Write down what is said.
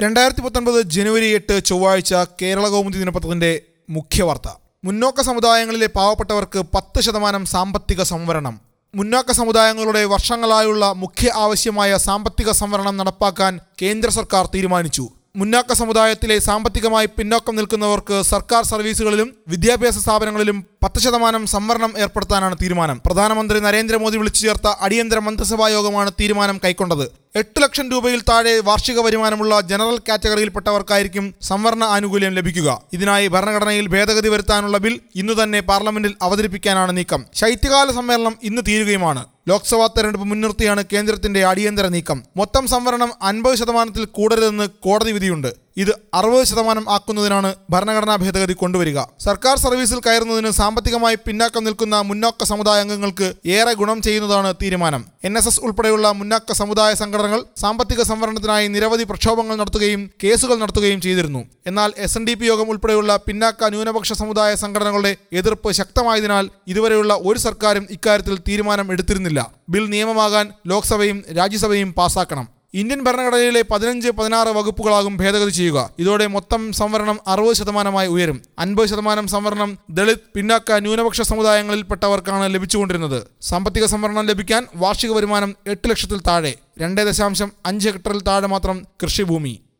രണ്ടായിരത്തി പത്തൊൻപത് ജനുവരി എട്ട് ചൊവ്വാഴ്ച കേരള കൗമുദി ദിനപത്രത്തിന്റെ മുഖ്യവാർത്ത മുന്നോക്ക സമുദായങ്ങളിലെ പാവപ്പെട്ടവർക്ക് പത്ത് ശതമാനം സാമ്പത്തിക സംവരണം മുന്നോക്ക സമുദായങ്ങളുടെ വർഷങ്ങളായുള്ള മുഖ്യ ആവശ്യമായ സാമ്പത്തിക സംവരണം നടപ്പാക്കാൻ കേന്ദ്ര സർക്കാർ തീരുമാനിച്ചു മുന്നാക്ക സമുദായത്തിലെ സാമ്പത്തികമായി പിന്നോക്കം നിൽക്കുന്നവർക്ക് സർക്കാർ സർവീസുകളിലും വിദ്യാഭ്യാസ സ്ഥാപനങ്ങളിലും പത്ത് ശതമാനം സംവരണം ഏർപ്പെടുത്താനാണ് തീരുമാനം പ്രധാനമന്ത്രി നരേന്ദ്രമോദി വിളിച്ചു ചേർത്ത അടിയന്തര മന്ത്രിസഭാ യോഗമാണ് തീരുമാനം കൈക്കൊണ്ടത് എട്ട് ലക്ഷം രൂപയിൽ താഴെ വാർഷിക വരുമാനമുള്ള ജനറൽ കാറ്റഗറിയിൽപ്പെട്ടവർക്കായിരിക്കും സംവരണ ആനുകൂല്യം ലഭിക്കുക ഇതിനായി ഭരണഘടനയിൽ ഭേദഗതി വരുത്താനുള്ള ബിൽ ഇന്നു തന്നെ പാർലമെന്റിൽ അവതരിപ്പിക്കാനാണ് നീക്കം ശൈത്യകാല സമ്മേളനം ഇന്ന് തീരുകയുമാണ് ലോക്സഭാ തെരഞ്ഞെടുപ്പ് മുൻനിർത്തിയാണ് കേന്ദ്രത്തിന്റെ അടിയന്തര നീക്കം മൊത്തം സംവരണം അൻപത് ശതമാനത്തിൽ കൂടരുതെന്ന് കോടതി വിധിയുണ്ട് ഇത് അറുപത് ശതമാനം ആക്കുന്നതിനാണ് ഭരണഘടനാ ഭേദഗതി കൊണ്ടുവരിക സർക്കാർ സർവീസിൽ കയറുന്നതിന് സാമ്പത്തികമായി പിന്നാക്കം നിൽക്കുന്ന മുന്നോക്ക സമുദായ അംഗങ്ങൾക്ക് ഏറെ ഗുണം ചെയ്യുന്നതാണ് തീരുമാനം എൻ എസ് എസ് ഉൾപ്പെടെയുള്ള മുന്നോക്ക സമുദായ സംഘടനകൾ സാമ്പത്തിക സംവരണത്തിനായി നിരവധി പ്രക്ഷോഭങ്ങൾ നടത്തുകയും കേസുകൾ നടത്തുകയും ചെയ്തിരുന്നു എന്നാൽ എസ് എൻ ഡി പി യോഗം ഉൾപ്പെടെയുള്ള പിന്നാക്ക ന്യൂനപക്ഷ സമുദായ സംഘടനകളുടെ എതിർപ്പ് ശക്തമായതിനാൽ ഇതുവരെയുള്ള ഒരു സർക്കാരും ഇക്കാര്യത്തിൽ തീരുമാനം എടുത്തിരുന്നില്ല ബിൽ നിയമമാകാൻ ലോക്സഭയും രാജ്യസഭയും പാസാക്കണം ഇന്ത്യൻ ഭരണഘടനയിലെ പതിനഞ്ച് പതിനാറ് വകുപ്പുകളാകും ഭേദഗതി ചെയ്യുക ഇതോടെ മൊത്തം സംവരണം അറുപത് ശതമാനമായി ഉയരും അൻപത് ശതമാനം സംവരണം ദളിത് പിന്നാക്ക ന്യൂനപക്ഷ സമുദായങ്ങളിൽപ്പെട്ടവർക്കാണ് ലഭിച്ചുകൊണ്ടിരുന്നത് സാമ്പത്തിക സംവരണം ലഭിക്കാൻ വാർഷിക വരുമാനം എട്ട് ലക്ഷത്തിൽ താഴെ രണ്ട് ദശാംശം അഞ്ച് ഹെക്ടറിൽ താഴെ മാത്രം കൃഷിഭൂമി